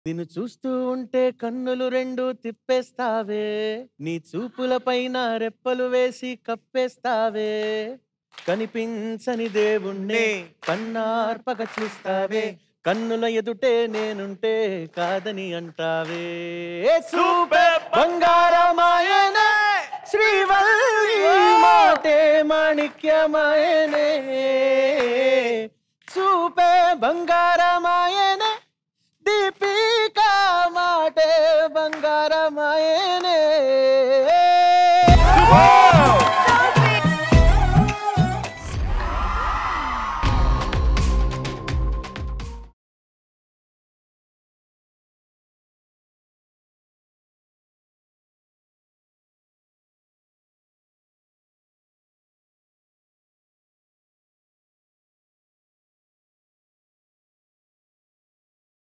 నిన్ను చూస్తూ ఉంటే కన్నులు రెండు తిప్పేస్తావే నీ చూపుల పైన రెప్పలు వేసి కప్పేస్తావే కనిపించని దేవుణ్ణే కన్నార్పక చూస్తావే కన్నుల ఎదుటే నేనుంటే కాదని అంటావే సూపర్ బంగారమాయనే శ్రీవల్లి మాటే మాణిక్యమాయనే చూపే బంగారమాయనే దీపికా మాటే బంగారమాయనే